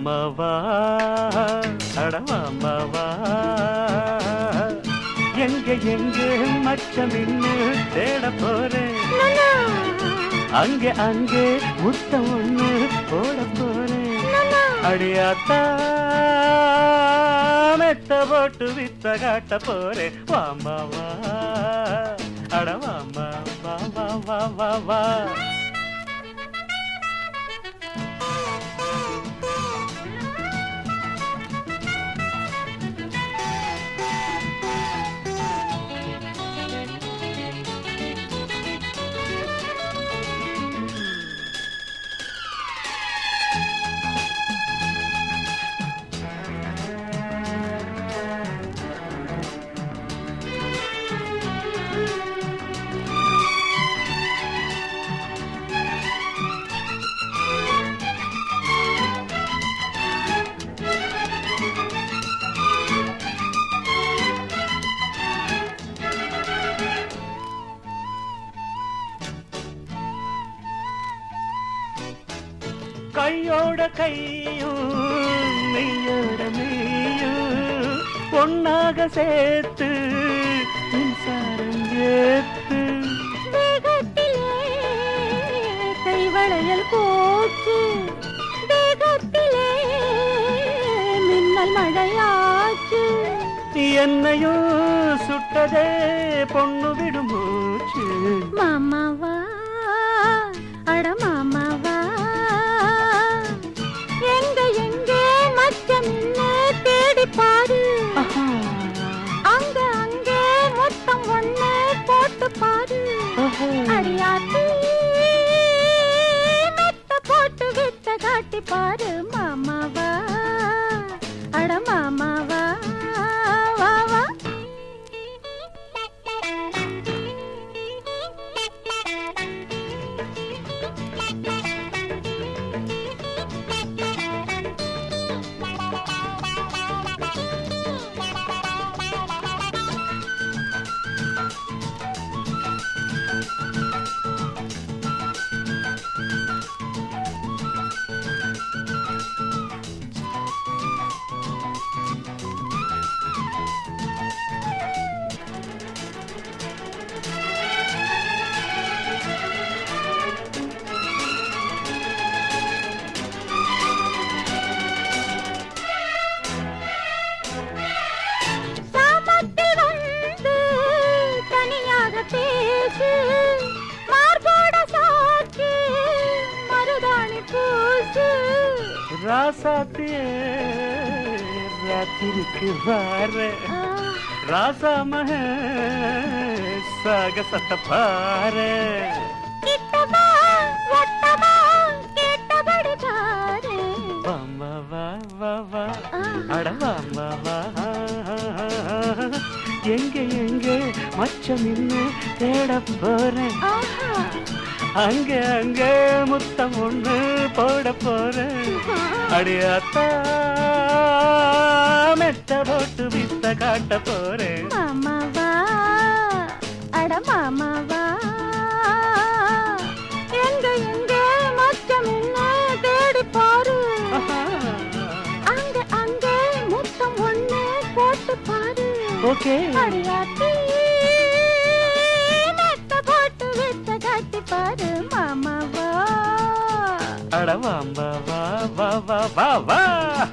வாமவா அடவாமவா எங்க எங்க மச்சம் இன்னு தேட போறேன் அங்கே அங்கே முத்தம் ஒண்ணு போட போறேன் அடியாத்தா மெத்த போட்டு வித்த காட்ட போறேன் வாமாவா அடவாமா வா வா வா வா வா கையோட கையும் மெய்யோட மெய்யும் பொன்னாக சேர்த்து மின்சாரம் ஏத்து தேகத்திலே கைவளையல் போச்சு தேகத்திலே மின்னல் மழையாச்சு என்னையும் சுட்டதே பொண்ணு விடும் மூச்சு மாமாவா அட மாமாவா எங்க எங்க மச்சம் நின்னு தேடி பாரு அங்க அங்கே மொத்தம் ஒண்ணு போட்டு பாரு அடியாத்தி மெத்த போட்டு வித்த காட்டி பாரு மாமாவா அட மாமாவா வா வா சாமத்தில் வந்து தனியாக பேசு மார்போட சாட்சி மருதாணி பூசு ராசாத்தியே ராத்திரிக்கு வார ராசா மக சாகசத்தை பாரு கிட்டவா ஒட்டவா கேட்டபடி பாரு வாமா வா வா வா அடவாமா வா எங்க எங்க மச்சம் நின்னு தேட போறேன் ஆஹா அங்க அங்க முத்தம் ஒண்ணு போட போறேன் அடியாத்தா மெத்த போட்டு வித்த காட்ட போறேன் மாமாவா அட மாமாவா எங்க எங்க மச்சம் என்ன தேடி பாரு அங்க அங்க முத்தம் ஒண்ணு போட்டு பாரு ஓகே அடியாத்தி மெத்த போட்டு வித்த காட்டி பாரு மாமாவா அடவாம்பா வா வா வா வா வா